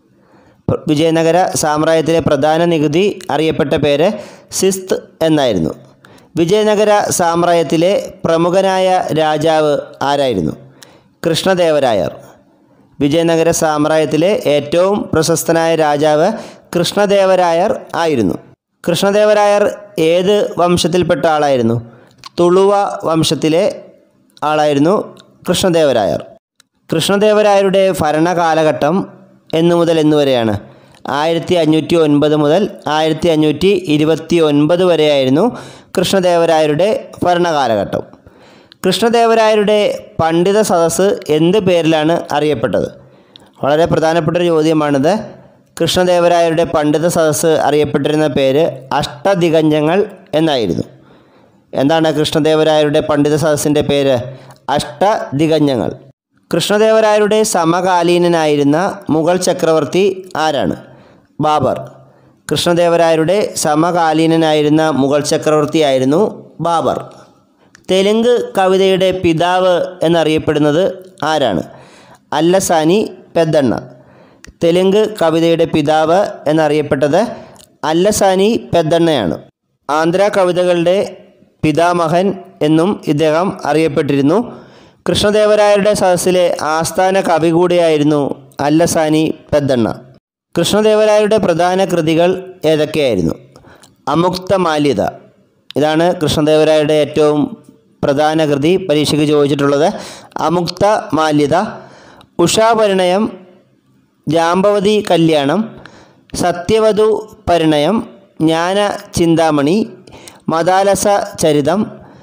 വിജയനഗര സാമ്രാജ്യത്തിലെ പ്രധാന നികുതി അറിയപ്പെട്ട പേര് സിസ്ത് എന്നായിരുന്നു വിജയനഗര സാമ്രാജ്യത്തിലെ പ്രമുഖനായ രാജാവ് ആരായിരുന്നു കൃഷ്ണദേവരായർ വിജയനഗര സാമ്രാജ്യത്തിലെ ഏറ്റവും പ്രശസ്തനായ രാജാവ് കൃഷ്ണദേവരായർ ആയിരുന്നു കൃഷ്ണദേവരായർ ഏത് വംശത്തിൽപ്പെട്ട ആളായിരുന്നു തുളുവ വംശത്തിലെ ആളായിരുന്നു കൃഷ്ണദേവരായർ കൃഷ്ണദേവരായരുടെ ഭരണകാലഘട്ടം എന്നു മുതൽ എന്നു വരെയാണ് ആയിരത്തി അഞ്ഞൂറ്റി ഒൻപത് മുതൽ ആയിരത്തി അഞ്ഞൂറ്റി ഇരുപത്തി ഒൻപത് വരെയായിരുന്നു കൃഷ്ണദേവരായരുടെ ഭരണകാലഘട്ടം കൃഷ്ണദേവരായരുടെ പണ്ഡിത സദസ്സ് എന്ത് പേരിലാണ് അറിയപ്പെട്ടത് വളരെ പ്രധാനപ്പെട്ട ഒരു ചോദ്യമാണിത് കൃഷ്ണദേവരായരുടെ പണ്ഡിത സദസ്സ് അറിയപ്പെട്ടിരുന്ന പേര് അഷ്ടദിഗഞ്ജങ്ങൾ എന്നായിരുന്നു എന്താണ് കൃഷ്ണദേവരായരുടെ പണ്ഡിത സദസ്സിൻ്റെ പേര് അഷ്ടദിഗഞ്ജങ്ങൾ കൃഷ്ണദേവരായരുടെ സമകാലീനനായിരുന്ന മുഗൾ ചക്രവർത്തി ആരാണ് ബാബർ കൃഷ്ണദേവരായരുടെ സമകാലീനനായിരുന്ന മുഗൾ ചക്രവർത്തിയായിരുന്നു ബാബർ തെലുങ്ക് കവിതയുടെ പിതാവ് എന്നറിയപ്പെടുന്നത് ആരാണ് അല്ലസാനി പെద్దണ്ണ തെലുങ്ക് കവിതയുടെ പിതാവ് എന്നറിയപ്പെട്ടത് അല്ലസാനി പെద్దണ്ണയാണ് ആന്ധ്ര കവിതകളുടെ പിതാമഹൻ എന്നും ഇദ്ദേഹം അറിയപ്പെട്ടിരുന്നു കൃഷ്ണദേവരായരുടെ സദസ്സിലെ ആസ്ഥാന കവി കൂടിയായിരുന്നു അല്ലസാനി പെద్దണ്ണ കൃഷ്ണദേവരായരുടെ പ്രധാന കൃതികൾ ഏതൊക്കെയായിരുന്നു അമുക്ത മാല്യത ഇതാണ് കൃഷ്ണദേവരായരുടെ ഏറ്റവും പ്രധാന കൃതി പരീക്ഷയ്ക്ക് ചോദിച്ചിട്ടുള്ളത് അമുക്ത മാല്യത ഉഷാപരിണയം ജാമ്പവതി കല്യാണം സത്യവധു പരിണയം ജ്ഞാന ചിന്താമണി മദാലസ ചരിതം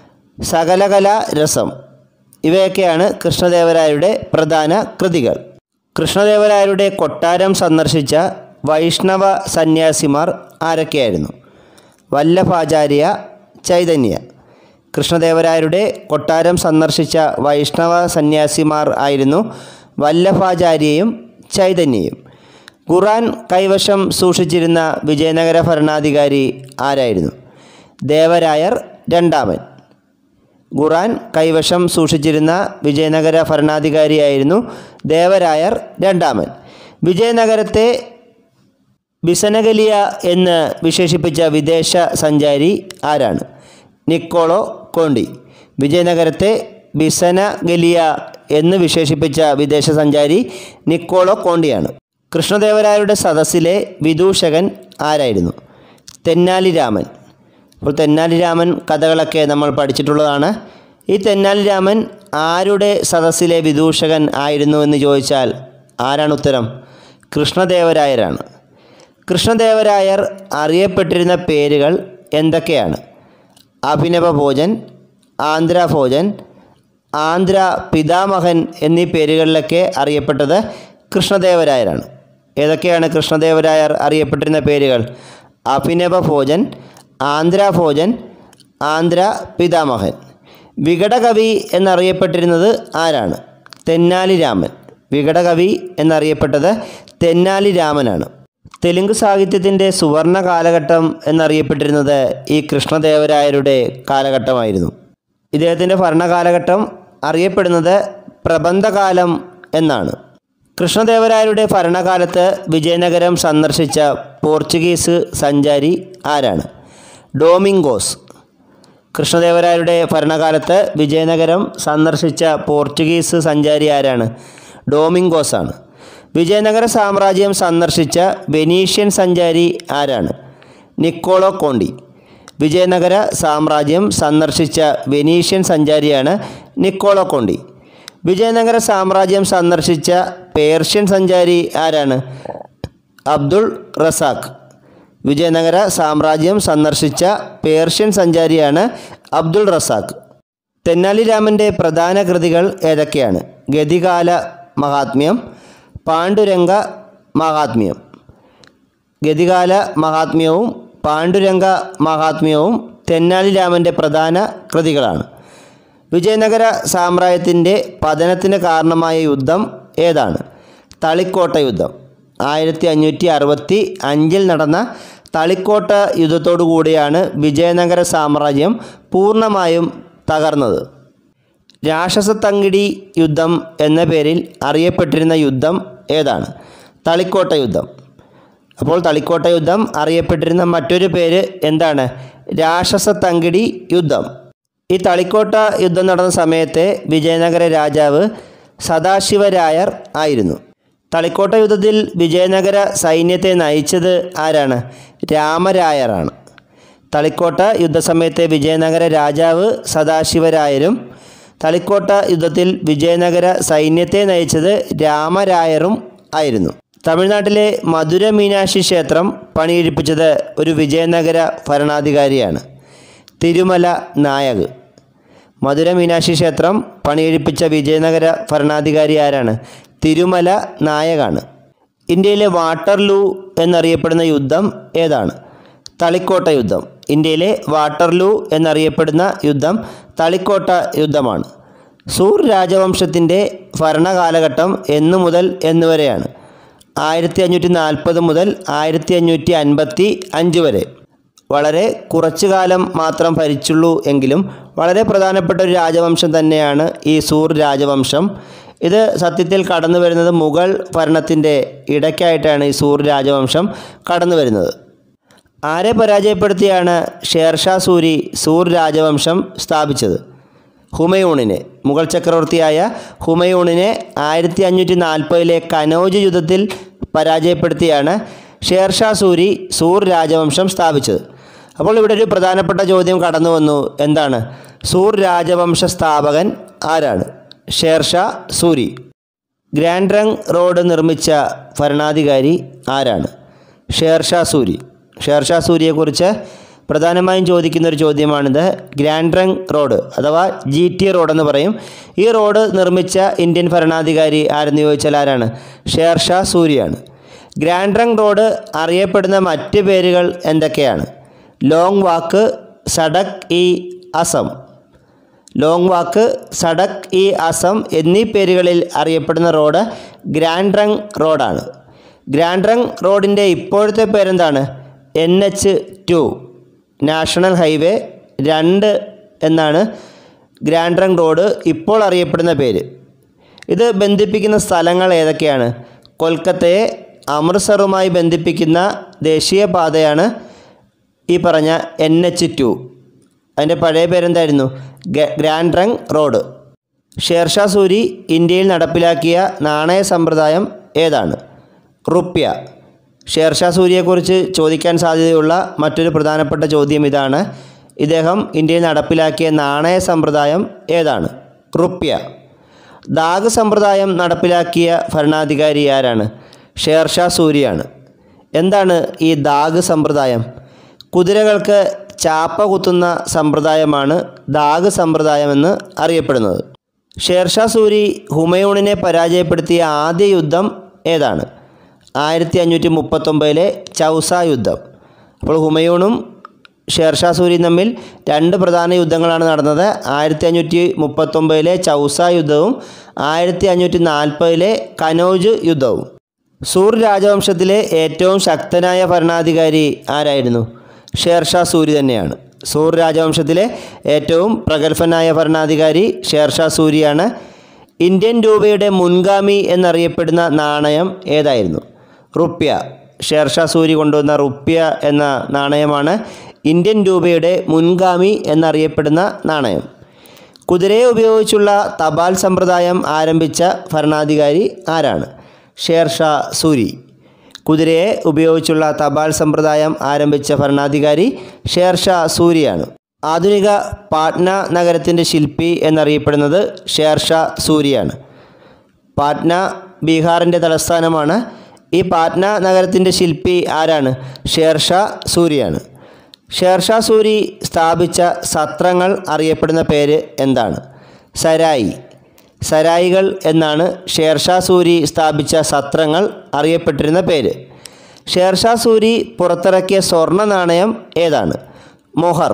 സകലകല രസം ഇവയൊക്കെയാണ് കൃഷ്ണദേവരായരുടെ പ്രധാന കൃതികൾ കൃഷ്ണദേവരായരുടെ കൊട്ടാരം സന്ദർശിച്ച വൈഷ്ണവ സന്യാസിമാർ ആരൊക്കെയായിരുന്നു വല്ലഭാചാര്യ ചൈതന്യ കൃഷ്ണദേവരായരുടെ കൊട്ടാരം സന്ദർശിച്ച വൈഷ്ണവ സന്യാസിമാർ ആയിരുന്നു വല്ലഭാചാര്യയും ചൈതന്യയും ഖുറാൻ കൈവശം സൂക്ഷിച്ചിരുന്ന വിജയനഗര ഭരണാധികാരി ആരായിരുന്നു ദേവരായർ രണ്ടാമൻ ഖുറാൻ കൈവശം സൂക്ഷിച്ചിരുന്ന വിജയനഗര ഭരണാധികാരിയായിരുന്നു ദേവരായർ രണ്ടാമൻ വിജയനഗരത്തെ ബിസനഗലിയ എന്ന് വിശേഷിപ്പിച്ച വിദേശ സഞ്ചാരി ആരാണ് നിക്കോളോ കോണ്ടി വിജയനഗരത്തെ ബിസനഗലിയ എന്ന് വിശേഷിപ്പിച്ച വിദേശ സഞ്ചാരി നിക്കോളോ കോണ്ടിയാണ് കൃഷ്ണദേവരായരുടെ സദസ്സിലെ വിദൂഷകൻ ആരായിരുന്നു തെന്നാലി രാമൻ അപ്പോൾ തെന്നാലി രാമൻ കഥകളൊക്കെ നമ്മൾ പഠിച്ചിട്ടുള്ളതാണ് ഈ തെന്നാലി രാമൻ ആരുടെ സദസ്സിലെ വിദൂഷകൻ ആയിരുന്നു എന്ന് ചോദിച്ചാൽ ആരാണ് ഉത്തരം കൃഷ്ണദേവരായരാണ് കൃഷ്ണദേവരായർ അറിയപ്പെട്ടിരുന്ന പേരുകൾ എന്തൊക്കെയാണ് അഭിനവ ഭോജൻ ആന്ധ്ര ഭോജൻ ആന്ധ്ര പിതാമഹൻ എന്നീ പേരുകളിലൊക്കെ അറിയപ്പെട്ടത് കൃഷ്ണദേവരായരാണ് ഏതൊക്കെയാണ് കൃഷ്ണദേവരായർ അറിയപ്പെട്ടിരുന്ന പേരുകൾ അഭിനവ ഭോജൻ ആന്ധ്ര ഭോജൻ ആന്ധ്ര പിതാമഹൻ വികടകവി എന്നറിയപ്പെട്ടിരുന്നത് ആരാണ് തെന്നാലി രാമൻ വികടകവി എന്നറിയപ്പെട്ടത് തെന്നാലി രാമനാണ് തെലുങ്ക് സാഹിത്യത്തിൻ്റെ സുവർണ കാലഘട്ടം എന്നറിയപ്പെട്ടിരുന്നത് ഈ കൃഷ്ണദേവരായരുടെ കാലഘട്ടമായിരുന്നു ഇദ്ദേഹത്തിൻ്റെ ഭരണകാലഘട്ടം അറിയപ്പെടുന്നത് പ്രബന്ധകാലം എന്നാണ് കൃഷ്ണദേവരായരുടെ ഭരണകാലത്ത് വിജയനഗരം സന്ദർശിച്ച പോർച്ചുഗീസ് സഞ്ചാരി ആരാണ് ഡോമിംഗോസ് കൃഷ്ണദേവരായരുടെ ഭരണകാലത്ത് വിജയനഗരം സന്ദർശിച്ച പോർച്ചുഗീസ് സഞ്ചാരി ആരാണ് ഡോമിംഗോസ് ആണ് വിജയനഗര സാമ്രാജ്യം സന്ദർശിച്ച വെനീഷ്യൻ സഞ്ചാരി ആരാണ് നിക്കോളോ കോണ്ടി വിജയനഗര സാമ്രാജ്യം സന്ദർശിച്ച വെനീഷ്യൻ സഞ്ചാരിയാണ് നിക്കോളോ കോണ്ടി വിജയനഗര സാമ്രാജ്യം സന്ദർശിച്ച പേർഷ്യൻ സഞ്ചാരി ആരാണ് അബ്ദുൾ റസാഖ് വിജയനഗര സാമ്രാജ്യം സന്ദർശിച്ച പേർഷ്യൻ സഞ്ചാരിയാണ് അബ്ദുൾ റസാഖ് തെന്നാലി രാമൻ്റെ പ്രധാന കൃതികൾ ഏതൊക്കെയാണ് ഗതികാല മഹാത്മ്യം പാണ്ഡുരംഗ മഹാത്മ്യം ഗതികാല മഹാത്മ്യവും പാണ്ഡുരംഗ മഹാത്മ്യവും തെന്നാലി രാമൻ്റെ പ്രധാന കൃതികളാണ് വിജയനഗര സാമ്രാജ്യത്തിൻ്റെ പതനത്തിന് കാരണമായ യുദ്ധം ഏതാണ് തളിക്കോട്ട യുദ്ധം ആയിരത്തി അഞ്ഞൂറ്റി അറുപത്തി അഞ്ചിൽ നടന്ന തളിക്കോട്ട യുദ്ധത്തോടു കൂടിയാണ് വിജയനഗര സാമ്രാജ്യം പൂർണ്ണമായും തകർന്നത് രാക്ഷസത്തങ്കിടി യുദ്ധം എന്ന പേരിൽ അറിയപ്പെട്ടിരുന്ന യുദ്ധം ഏതാണ് തളിക്കോട്ട യുദ്ധം അപ്പോൾ തളിക്കോട്ട യുദ്ധം അറിയപ്പെട്ടിരുന്ന മറ്റൊരു പേര് എന്താണ് രാക്ഷസത്തങ്കിടി യുദ്ധം ഈ തളിക്കോട്ട യുദ്ധം നടന്ന സമയത്തെ വിജയനഗര രാജാവ് സദാശിവരായർ ആയിരുന്നു തളിക്കോട്ട യുദ്ധത്തിൽ വിജയനഗര സൈന്യത്തെ നയിച്ചത് ആരാണ് രാമരായറാണ് തളിക്കോട്ട യുദ്ധസമയത്തെ വിജയനഗര രാജാവ് സദാശിവരായരും തളിക്കോട്ട യുദ്ധത്തിൽ വിജയനഗര സൈന്യത്തെ നയിച്ചത് രാമരായറും ആയിരുന്നു തമിഴ്നാട്ടിലെ മധുര മീനാക്ഷി ക്ഷേത്രം പണിയെടുപ്പിച്ചത് ഒരു വിജയനഗര ഭരണാധികാരിയാണ് തിരുമല നായക് മധുര മീനാക്ഷി ക്ഷേത്രം പണിയെടുപ്പിച്ച വിജയനഗര ഭരണാധികാരി ആരാണ് തിരുമല നായകാണ് ഇന്ത്യയിലെ വാട്ടർലൂ എന്നറിയപ്പെടുന്ന യുദ്ധം ഏതാണ് തളിക്കോട്ട യുദ്ധം ഇന്ത്യയിലെ വാട്ടർലൂ എന്നറിയപ്പെടുന്ന യുദ്ധം തളിക്കോട്ട യുദ്ധമാണ് സൂർ രാജവംശത്തിൻ്റെ ഭരണകാലഘട്ടം എന്നു മുതൽ എന്നുവരെയാണ് ആയിരത്തി അഞ്ഞൂറ്റി നാൽപ്പത് മുതൽ ആയിരത്തി അഞ്ഞൂറ്റി അൻപത്തി അഞ്ച് വരെ വളരെ കുറച്ചു കാലം മാത്രം ഭരിച്ചുള്ളൂ എങ്കിലും വളരെ പ്രധാനപ്പെട്ട ഒരു രാജവംശം തന്നെയാണ് ഈ സൂർ രാജവംശം ഇത് സത്യത്തിൽ കടന്നു വരുന്നത് മുഗൾ ഭരണത്തിൻ്റെ ഇടയ്ക്കായിട്ടാണ് ഈ സൂർ രാജവംശം കടന്നു വരുന്നത് ആരെ പരാജയപ്പെടുത്തിയാണ് ഷേർഷാ സൂരി സൂർ രാജവംശം സ്ഥാപിച്ചത് ഹുമയൂണിനെ മുഗൾ ചക്രവർത്തിയായ ഹുമയൂണിനെ ആയിരത്തി അഞ്ഞൂറ്റി നാൽപ്പതിലെ കനൗജ് യുദ്ധത്തിൽ പരാജയപ്പെടുത്തിയാണ് ഷേർഷാ സൂരി സൂർ രാജവംശം സ്ഥാപിച്ചത് അപ്പോൾ ഇവിടെ ഒരു പ്രധാനപ്പെട്ട ചോദ്യം കടന്നു വന്നു എന്താണ് സൂർ രാജവംശ സ്ഥാപകൻ ആരാണ് Sher Shah Suri grand trunk road നിർമ്മിച്ച ഭരണാധികാരി ആരാണ് ഷേർഷാ സൂരി ഷേർഷാ സൂരിയെക്കുറിച്ച് പ്രധാനമായും ചോദിക്കുന്ന ഒരു ചോദ്യമാണിത് ഗ്രാൻഡ് റങ് റോഡ് അഥവാ ജി ടി റോഡ് എന്ന് പറയും ഈ റോഡ് നിർമ്മിച്ച ഇന്ത്യൻ ഭരണാധികാരി ആരെന്ന് ചോദിച്ചാൽ ആരാണ് ഷേർഷാ സൂരിയാണ് ഗ്രാൻഡ് റങ് റോഡ് അറിയപ്പെടുന്ന മറ്റ് പേരുകൾ എന്തൊക്കെയാണ് long walk Sadak e Azam long walk Sadak e Azam എന്നീ പേരുകളിൽ അറിയപ്പെടുന്ന റോഡ് ഗ്രാൻഡ് റങ് റോഡാണ് ഗ്രാൻഡ് റങ് റോഡിൻ്റെ ഇപ്പോഴത്തെ പേരെന്താണ് N H two national highway രണ്ട് എന്നാണ് ഗ്രാൻഡ് റങ് റോഡ് ഇപ്പോൾ അറിയപ്പെടുന്ന പേര് ഇത് ബന്ധിപ്പിക്കുന്ന സ്ഥലങ്ങൾ ഏതൊക്കെയാണ് കൊൽക്കത്തയെ അമൃത്സറുമായി ബന്ധിപ്പിക്കുന്ന ദേശീയപാതയാണ് ഈ പറഞ്ഞ എൻ എച്ച് ടു അതിൻ്റെ പഴയ പേരെന്തായിരുന്നു ഗ- grand trunk road Sher Shah Suri ഇന്ത്യയിൽ നടപ്പിലാക്കിയ നാണയ സമ്പ്രദായം ഏതാണ് റുപ്യ ഷേർഷാ സൂരിയെക്കുറിച്ച് ചോദിക്കാൻ സാധ്യതയുള്ള മറ്റൊരു പ്രധാനപ്പെട്ട ചോദ്യം ഇതാണ് ഇദ്ദേഹം ഇന്ത്യയിൽ നടപ്പിലാക്കിയ നാണയ സമ്പ്രദായം ഏതാണ് റുപ്യ ദാഗ് സമ്പ്രദായം നടപ്പിലാക്കിയ ഭരണാധികാരി ആരാണ് ഷേർഷാ സൂരിയാണ് എന്താണ് ഈ ദാഗ് സമ്പ്രദായം കുതിരകൾക്ക് ചാപ്പ കുത്തുന്ന സമ്പ്രദായമാണ് ദാഗ് സമ്പ്രദായമെന്ന് അറിയപ്പെടുന്നത് ഷേർഷാ സൂരി ഹുമയൂണിനെ പരാജയപ്പെടുത്തിയ ആദ്യ യുദ്ധം ഏതാണ് ആയിരത്തി അഞ്ഞൂറ്റി മുപ്പത്തൊമ്പതിലെ ചൗസ യുദ്ധം അപ്പോൾ ഹുമയൂണും ഷേർഷാ സൂരിയും തമ്മിൽ രണ്ട് പ്രധാന യുദ്ധങ്ങളാണ് നടന്നത് ആയിരത്തി അഞ്ഞൂറ്റി മുപ്പത്തൊമ്പതിലെ ചൗസ യുദ്ധവും ആയിരത്തി അഞ്ഞൂറ്റി നാൽപ്പതിലെ കനൗജ് യുദ്ധവും സൂർ രാജവംശത്തിലെ ഏറ്റവും ശക്തനായ ഭരണാധികാരി ആരായിരുന്നു ഷേർഷാ സൂരി തന്നെയാണ് സൂർ രാജവംശത്തിലെ ഏറ്റവും പ്രഗത്ഭനായ ഭരണാധികാരി ഷേർഷാ സൂരിയാണ് ഇന്ത്യൻ രൂപയുടെ മുൻഗാമി എന്നറിയപ്പെടുന്ന നാണയം ഏതായിരുന്നു റുപ്യ ഷേർഷാ സൂരി കൊണ്ടുവന്ന റുപ്യ എന്ന നാണയമാണ് ഇന്ത്യൻ രൂപയുടെ മുൻഗാമി എന്നറിയപ്പെടുന്ന നാണയം കുതിരയെ ഉപയോഗിച്ചുള്ള തപാൽ സമ്പ്രദായം ആരംഭിച്ച ഭരണാധികാരി ആരാണ് ഷേർഷാ സൂരി കുതിരയെ ഉപയോഗിച്ചുള്ള തപാൽ സമ്പ്രദായം ആരംഭിച്ച ഭരണാധികാരി ഷേർഷാ സൂരിയാണ് ആധുനിക പാട്ന നഗരത്തിൻ്റെ ശില്പി എന്നറിയപ്പെടുന്നത് ഷേർഷാ സൂരിയാണ് പാട്ന ബീഹാറിൻ്റെ തലസ്ഥാനമാണ് ഈ പാട്ന നഗരത്തിൻ്റെ ശില്പി ആരാണ് ഷേർഷാ സൂരിയാണ് ഷേർഷാ സൂരി സ്ഥാപിച്ച സത്രങ്ങൾ അറിയപ്പെടുന്ന പേര് എന്താണ് സരായി സരായികൾ എന്നാണ് ഷേർഷാ സൂരി സ്ഥാപിച്ച സത്രങ്ങൾ അറിയപ്പെട്ടിരുന്ന പേര് ഷേർഷാ സൂരി പുറത്തിറക്കിയ സ്വർണ്ണ നാണയം ഏതാണ് മൊഹർ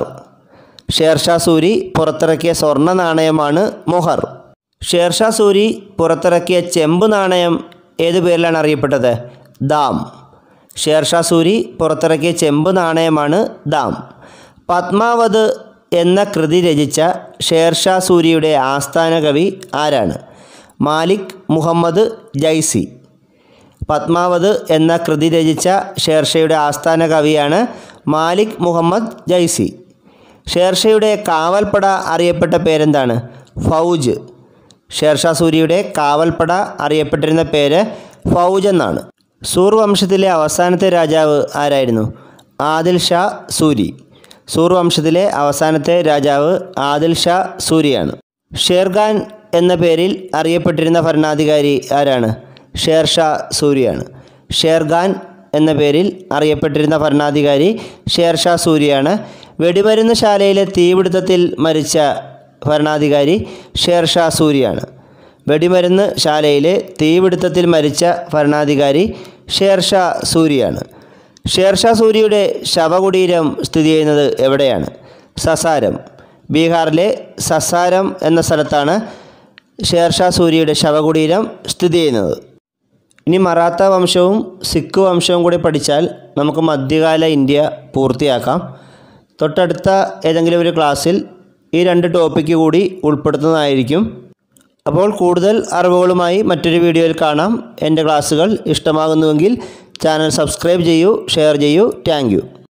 ഷേർഷാ സൂരി പുറത്തിറക്കിയ സ്വർണ്ണ നാണയമാണ് മൊഹർ ഷേർഷാ സൂരി പുറത്തിറക്കിയ ചെമ്പ് നാണയം ഏത് പേരിലാണ് അറിയപ്പെട്ടത് ദാം ഷേർഷാ സൂരി പുറത്തിറക്കിയ ചെമ്പ് നാണയമാണ് ദാം പത്മാവത് എന്ന കൃതി രചിച്ച ഷേർഷാ സൂരിയുടെ ആസ്ഥാന കവി ആരാണ് മാലിക് മുഹമ്മദ് ജൈസി പത്മാവത് എന്ന കൃതി രചിച്ച ഷേർഷയുടെ ആസ്ഥാന കവിയാണ് മാലിക് മുഹമ്മദ് ജൈസി ഷേർഷയുടെ കാവൽപ്പട അറിയപ്പെട്ട പേരെന്താണ് ഫൗജ് ഷേർഷാ സൂരിയുടെ കാവൽപ്പട അറിയപ്പെട്ടിരുന്ന പേര് ഫൗജ് എന്നാണ് സൂർ വംശത്തിലെ അവസാനത്തെ രാജാവ് ആരായിരുന്നു ആദിൽ ഷാ സൂരി സൂർ വംശത്തിലെ അവസാനത്തെ രാജാവ് ആദിൽ ഷാ സൂരിയാണ് ഷേർഖാൻ എന്ന പേരിൽ അറിയപ്പെട്ടിരുന്ന ഭരണാധികാരി ആരാണ് ഷേർഷാ സൂരിയാണ് ഷേർഖാൻ എന്ന പേരിൽ അറിയപ്പെട്ടിരുന്ന ഭരണാധികാരി ഷേർഷാ സൂരിയാണ് വെടിമരുന്ന് ശാലയിലെ തീപിടുത്തത്തിൽ മരിച്ച ഭരണാധികാരി ഷേർഷാ സൂരിയാണ് വെടിമരുന്ന് ശാലയിലെ തീപിടുത്തത്തിൽ മരിച്ച ഭരണാധികാരി ഷേർഷാ സൂരിയാണ് ഷേർഷാ സൂരിയുടെ ശവകുടീരം സ്ഥിതി ചെയ്യുന്നത് എവിടെയാണ് സസാരം ബീഹാറിലെ സസാരം എന്ന സ്ഥലത്താണ് ഷേർഷാ സൂരിയുടെ ശവകുടീരം സ്ഥിതി ചെയ്യുന്നത് ഇനി മറാത്ത വംശവും സിഖ് വംശവും കൂടി പഠിച്ചാൽ നമുക്ക് മധ്യകാല ഇന്ത്യ പൂർത്തിയാക്കാം തൊട്ടടുത്ത ഏതെങ്കിലും ഒരു ക്ലാസ്സിൽ ഈ രണ്ട് ടോപ്പിക്ക് കൂടി ഉൾപ്പെടുത്തുന്നതായിരിക്കും അപ്പോൾ കൂടുതൽ അറിവുകളുമായി മറ്റൊരു വീഡിയോയിൽ കാണാം എൻ്റെ ക്ലാസ്സുകൾ ഇഷ്ടമാകുന്നുവെങ്കിൽ ചാനൽ സബ്സ്ക്രൈബ് ചെയ്യൂ ഷെയർ ചെയ്യൂ താങ്ക്